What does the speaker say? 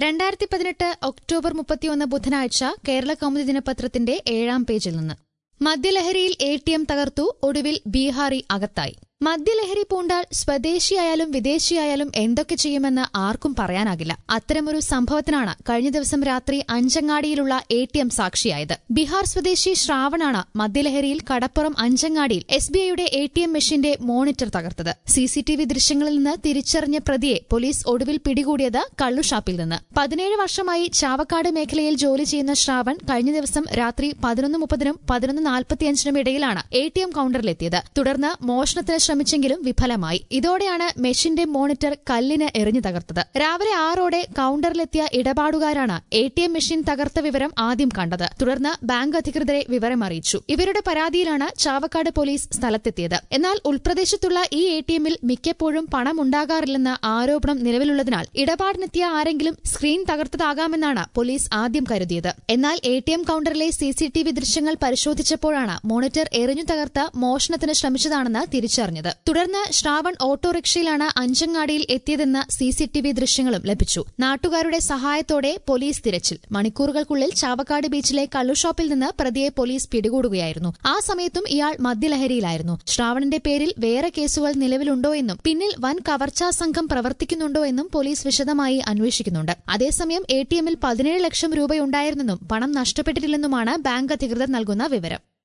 രണ്ടായിരത്തി പതിനെട്ട് ഒക്ടോബർ മുപ്പത്തിയൊന്ന് ബുധനാഴ്ച കേരള കൗമുദി ദിനപത്രത്തിന്റെ ഏഴാം പേജിൽ നിന്ന് മദ്യലഹരിയിൽ എ ടി എം തകർത്തു ഒടുവിൽ ബീഹാറി അകത്തായി മദ്യലഹരി പൂണ്ടാൽ സ്വദേശിയായാലും വിദേശിയായാലും എന്തൊക്കെ ചെയ്യുമെന്ന് ആർക്കും പറയാനാകില്ല അത്തരമൊരു സംഭവത്തിനാണ് കഴിഞ്ഞ ദിവസം രാത്രി അഞ്ചങ്ങാടിയിലുള്ള എ ടി എം സാക്ഷിയായത് ബീഹാർ സ്വദേശി ശ്രാവണാണ് മദ്യലഹരിയിൽ കടപ്പുറം അഞ്ചങ്ങാടിയിൽ എസ് ബി ഐയുടെ എ ടി എം മെഷീന്റെ മോണിറ്റർ തകർത്തത് സിസിടിവി ദൃശ്യങ്ങളിൽ നിന്ന് തിരിച്ചറിഞ്ഞ പ്രതിയെ പോലീസ് ഒടുവിൽ പിടികൂടിയത് കള്ളുഷാപ്പിൽ നിന്ന് പതിനേഴ് വർഷമായി ചാവക്കാട് മേഖലയിൽ ജോലി ചെയ്യുന്ന ശ്രാവൺ കഴിഞ്ഞ ദിവസം രാത്രി പതിനൊന്ന് മുപ്പതിനും പതിനൊന്ന് നാൽപ്പത്തിയഞ്ചിനും ഇടയിലാണ് എ ടി എം കൌണ്ടറിലെത്തിയത് തുടർന്ന് മോഷണത്തിന് ശ്രമിച്ചെങ്കിലും വിഫലമായി ഇതോടെയാണ് മെഷീന്റെ മോണിറ്റർ കല്ലിന് എറിഞ്ഞു തകർത്തത് രാവിലെ ആറോടെ കൌണ്ടറിലെത്തിയ ഇടപാടുകാരാണ് എ ടി എം മെഷീൻ തകർത്ത വിവരം ആദ്യം കണ്ടത് തുടർന്ന് ബാങ്ക് അധികൃതരെ വിവരം അറിയിച്ചു ഇവരുടെ പരാതിയിലാണ് ചാവക്കാട് പോലീസ് സ്ഥലത്തെത്തിയത് എന്നാൽ ഉൾപ്രദേശത്തുള്ള ഈ എ ടി എമ്മിൽ മിക്കപ്പോഴും പണം ഉണ്ടാകാറില്ലെന്ന ആരോപണം നിലവിലുള്ളതിനാൽ ഇടപാടിനെത്തിയ ആരെങ്കിലും സ്ക്രീൻ തകർത്തതാകാമെന്നാണ് പോലീസ് ആദ്യം കരുതിയത് എന്നാൽ എ ടി എം കൌണ്ടറിലെ സിസിടിവി ദൃശ്യങ്ങൾ പരിശോധിച്ചപ്പോഴാണ് മോണിറ്റർ എറിഞ്ഞു തകർത്ത് മോഷണത്തിന് ശ്രമിച്ചതാണെന്ന് തിരിച്ചറിഞ്ഞത് തുടർന്ന് ശ്രാവൺ ഓട്ടോറിക്ഷയിലാണ് അഞ്ചങ്ങാടിയിൽ എത്തിയതെന്ന സിസിടിവി ദൃശ്യങ്ങളും ലഭിച്ചു നാട്ടുകാരുടെ സഹായത്തോടെ പോലീസ് തിരച്ചിൽ മണിക്കൂറുകൾക്കുള്ളിൽ ചാവക്കാട് ബീച്ചിലെ കള്ളുഷോപ്പിൽ നിന്ന് പ്രതിയെ പോലീസ് പിടികൂടുകയായിരുന്നു ആ സമയത്തും ഇയാൾ മദ്യലഹരിയിലായിരുന്നു ശ്രാവണിന്റെ പേരിൽ വേറെ കേസുകൾ നിലവിലുണ്ടോ എന്നും പിന്നിൽ വൻ കവർച്ചാ സംഘം പ്രവർത്തിക്കുന്നുണ്ടോ എന്നും പോലീസ് വിശദമായി അന്വേഷിക്കുന്നുണ്ട് അതേസമയം എ ടി എമ്മിൽ പതിനേഴ് ലക്ഷം രൂപയുണ്ടായിരുന്നെന്നും പണം നഷ്ടപ്പെട്ടിട്ടില്ലെന്നുമാണ് ബാങ്ക് അധികൃതർ നൽകുന്ന വിവരം